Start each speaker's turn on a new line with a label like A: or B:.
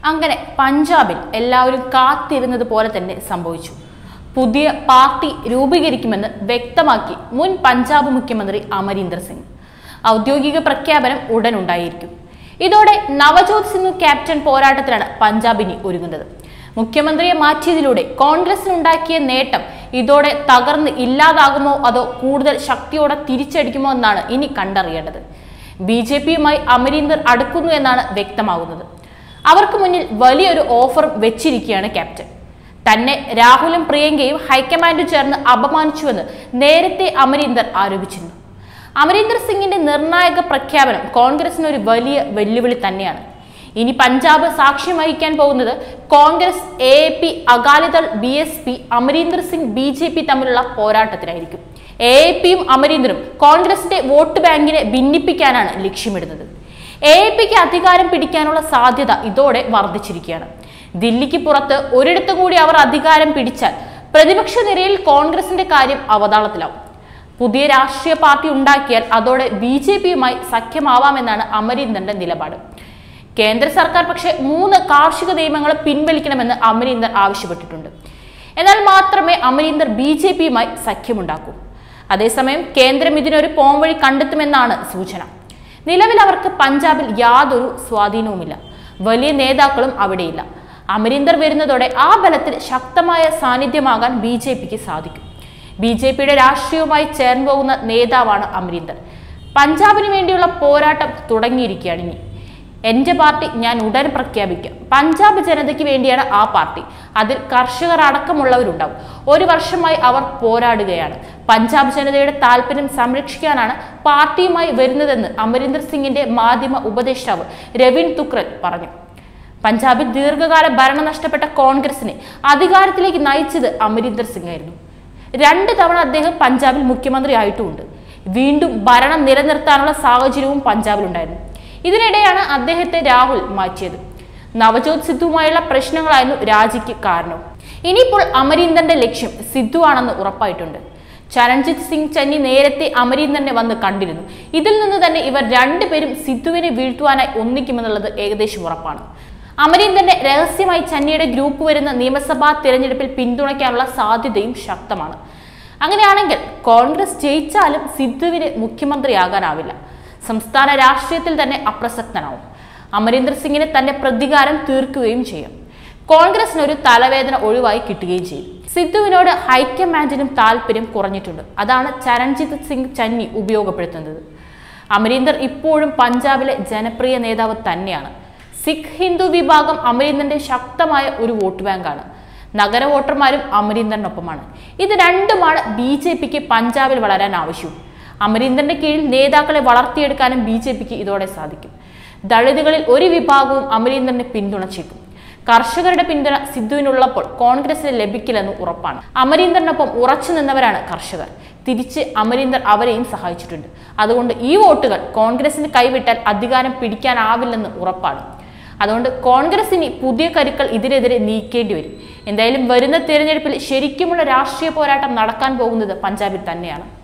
A: അങ്ങനെ പഞ്ചാബിൽ എല്ലാവരും കാത്തിരുന്നത് പോലെ തന്നെ സംഭവിച്ചു പുതിയ പാർട്ടി രൂപീകരിക്കുമെന്ന് വ്യക്തമാക്കി മുൻ പഞ്ചാബ് മുഖ്യമന്ത്രി അമരീന്ദർ സിംഗ് ഔദ്യോഗിക പ്രഖ്യാപനം ഉടൻ ഉണ്ടായിരിക്കും ഇതോടെ നവജോത് സിംഗ് ക്യാപ്റ്റൻ പോരാട്ടത്തിലാണ് പഞ്ചാബിനി ഒരുങ്ങുന്നത് മുഖ്യമന്ത്രിയെ മാറ്റിയതിലൂടെ കോൺഗ്രസിനുണ്ടാക്കിയ നേട്ടം ഇതോടെ തകർന്ന് ഇല്ലാതാകുമോ അതോ കൂടുതൽ ശക്തിയോടെ തിരിച്ചടിക്കുമോ എന്നാണ് ഇനി കണ്ടറിയേണ്ടത് ബി ജെ പിയുമായി അമരീന്ദർ അടുക്കുന്നു എന്നാണ് വ്യക്തമാകുന്നത് അവർക്ക് മുന്നിൽ വലിയൊരു ഓഫർ വെച്ചിരിക്കുകയാണ് ക്യാപ്റ്റൻ തന്നെ രാഹുലും പ്രിയങ്കയും ഹൈക്കമാൻഡും ചേർന്ന് അപമാനിച്ചുവെന്ന് നേരത്തെ അമരീന്ദർ ആരോപിച്ചിരുന്നു അമരീന്ദർ സിംഗിന്റെ നിർണായക പ്രഖ്യാപനം കോൺഗ്രസിന് ഒരു വലിയ വെല്ലുവിളി തന്നെയാണ് ഇനി പഞ്ചാബ് സാക്ഷ്യം വഹിക്കാൻ പോകുന്നത് Congress A P Akali Dal B S P Amarinder Singh B J P തമ്മിലുള്ള പോരാട്ടത്തിലായിരിക്കും എ പിയും അമരീന്ദറും കോൺഗ്രസിന്റെ വോട്ട് ബാങ്കിനെ ഭിന്നിപ്പിക്കാനാണ് ലക്ഷ്യമിടുന്നത് എ പിക്ക് അധികാരം പിടിക്കാനുള്ള സാധ്യത ഇതോടെ വർദ്ധിച്ചിരിക്കുകയാണ് ദില്ലിക്ക് പുറത്ത് ഒരിടത്തും കൂടി അവർ അധികാരം പിടിച്ചാൽ പ്രതിപക്ഷ നിരയിൽ കോൺഗ്രസിന്റെ കാര്യം അവതാളത്തിലാവും പുതിയ രാഷ്ട്രീയ പാർട്ടി ഉണ്ടാക്കിയാൽ അതോടെ ബി ജെ പിയുമായി സഖ്യമാവാമെന്നാണ് അമരീന്ദറിന്റെ നിലപാട് കേന്ദ്ര സർക്കാർ പക്ഷേ മൂന്ന് കാർഷിക നിയമങ്ങൾ പിൻവലിക്കണമെന്ന് അമരീന്ദർ ആവശ്യപ്പെട്ടിട്ടുണ്ട് എന്നാൽ മാത്രമേ അമരീന്ദർ ബി ജെ പിയുമായി സഖ്യമുണ്ടാക്കൂ അതേസമയം കേന്ദ്രം ഇതിനൊരു പോംവഴി കണ്ടെത്തുമെന്നാണ് സൂചന നിലവിൽ അവർക്ക് പഞ്ചാബിൽ യാതൊരു സ്വാധീനവുമില്ല വലിയ നേതാക്കളും അവിടെയില്ല അമരീന്ദർ വരുന്നതോടെ ആ ബലത്തിൽ ശക്തമായ സാന്നിധ്യമാകാൻ ബി ജെ പിക്ക് സാധിക്കും ബി ജെ പിയുടെ രാഷ്ട്രീയവുമായി ചേർന്ന് പോകുന്ന നേതാവാണ് അമരീന്ദർ പഞ്ചാബിന് വേണ്ടിയുള്ള പോരാട്ടം തുടങ്ങിയിരിക്കുകയാണ് ഇനി എന്റെ പാർട്ടി ഞാൻ ഉടൻ പ്രഖ്യാപിക്കും പഞ്ചാബ് ജനതയ്ക്ക് വേണ്ടിയാണ് ആ പാർട്ടി അതിൽ കർഷകർ അടക്കമുള്ളവരുണ്ടാവും ഒരു വർഷമായി അവർ പോരാടുകയാണ് പഞ്ചാബ് ജനതയുടെ താല്പര്യം സംരക്ഷിക്കാനാണ് പാർട്ടിയുമായി വരുന്നതെന്ന് അമരീന്ദർ സിംഗിന്റെ മാധ്യമ ഉപദേഷ്ടാവ് രവീൺ തുക്രൽ പറഞ്ഞു പഞ്ചാബിൽ ദീർഘകാല ഭരണം നഷ്ടപ്പെട്ട കോൺഗ്രസിനെ അധികാരത്തിലേക്ക് നയിച്ചത് അമരീന്ദർ സിംഗ് ആയിരുന്നു രണ്ട് തവണ അദ്ദേഹം പഞ്ചാബിൽ മുഖ്യമന്ത്രി ആയിട്ടുമുണ്ട് വീണ്ടും ഭരണം നിലനിർത്താനുള്ള സാഹചര്യവും പഞ്ചാബിലുണ്ടായിരുന്നു ഇതിനിടെയാണ് അദ്ദേഹത്തെ രാഹുൽ മാറ്റിയത് നവജോത് സിദ്ധുവുമായുള്ള പ്രശ്നങ്ങളായിരുന്നു രാജിക്ക് കാരണം ഇനിയിപ്പോൾ അമരീന്ദറിന്റെ ലക്ഷ്യം സിദ്ധു ആണെന്ന് ഉറപ്പായിട്ടുണ്ട് ചരൺജിത് സിംഗ് ചന്നി നേരത്തെ അമരീന്ദറിനെ വന്ന് കണ്ടിരുന്നു ഇതിൽ നിന്ന് തന്നെ ഇവർ രണ്ടുപേരും സിദ്ധുവിനെ വീഴ്ത്തുവാനായി ഒന്നിക്കുമെന്നുള്ളത് ഏകദേശം ഉറപ്പാണ് അമരീന്ദറിനെ രഹസ്യമായി ചന്നിയുടെ ഗ്രൂപ്പ് വരുന്ന നിയമസഭാ തിരഞ്ഞെടുപ്പിൽ പിന്തുണയ്ക്കാനുള്ള സാധ്യതയും ശക്തമാണ് അങ്ങനെയാണെങ്കിൽ കോൺഗ്രസ് ജയിച്ചാലും സിദ്ധുവിന് മുഖ്യമന്ത്രിയാകാനാവില്ല സംസ്ഥാന രാഷ്ട്രീയത്തിൽ തന്നെ അപ്രസക്തനാവും അമരീന്ദർ സിംഗിന് തന്റെ പ്രതികാരം തീർക്കുകയും ചെയ്യും കോൺഗ്രസിന് ഒരു തലവേദന ഒഴിവായി കിട്ടുകയും ചെയ്യും സിദ്ധുവിനോട് ഹൈക്കമാൻഡിനും താല്പര്യം കുറഞ്ഞിട്ടുണ്ട് അതാണ് ചരൺജിത് സിംഗ് ചന്നി ഉപയോഗപ്പെടുത്തുന്നത് അമരീന്ദർ ഇപ്പോഴും പഞ്ചാബിലെ ജനപ്രിയ നേതാവ് തന്നെയാണ് സിഖ് ഹിന്ദു വിഭാഗം അമരീന്ദറിന്റെ ശക്തമായ ഒരു വോട്ട് ബാങ്കാണ് നഗര വോട്ടർമാരും അമരീന്ദറിനൊപ്പമാണ് ഇത് രണ്ടുമാണ് ബി ജെ പിക്ക് പഞ്ചാബിൽ വളരാൻ ആവശ്യവും അമരീന്ദറിന്റെ കീഴിൽ നേതാക്കളെ വളർത്തിയെടുക്കാനും ബി ജെ പിക്ക് ഇതോടെ സാധിക്കും ദളിതുകളിൽ ഒരു വിഭാഗവും അമരീന്ദറിനെ പിന്തുണച്ചേക്കും കർഷകരുടെ പിന്തുണ സിദ്ധുവിനുള്ളപ്പോൾ കോൺഗ്രസിന് ലഭിക്കില്ലെന്ന് ഉറപ്പാണ് അമരീന്ദറിനൊപ്പം ഉറച്ചു നിന്നവരാണ് കർഷകർ തിരിച്ച് അമരീന്ദർ അവരെയും സഹായിച്ചിട്ടുണ്ട് അതുകൊണ്ട് ഈ വോട്ടുകൾ കോൺഗ്രസിന് കൈവിട്ടാൽ അധികാരം പിടിക്കാനാവില്ലെന്ന് ഉറപ്പാണ് അതുകൊണ്ട് കോൺഗ്രസിന് പുതിയ കരുക്കൾ ഇതിനെതിരെ നീക്കേണ്ടി വരും എന്തായാലും വരുന്ന തിരഞ്ഞെടുപ്പിൽ ശരിക്കുമുള്ള രാഷ്ട്രീയ പോരാട്ടം നടക്കാൻ പോകുന്നത് പഞ്ചാബിൽ തന്നെയാണ്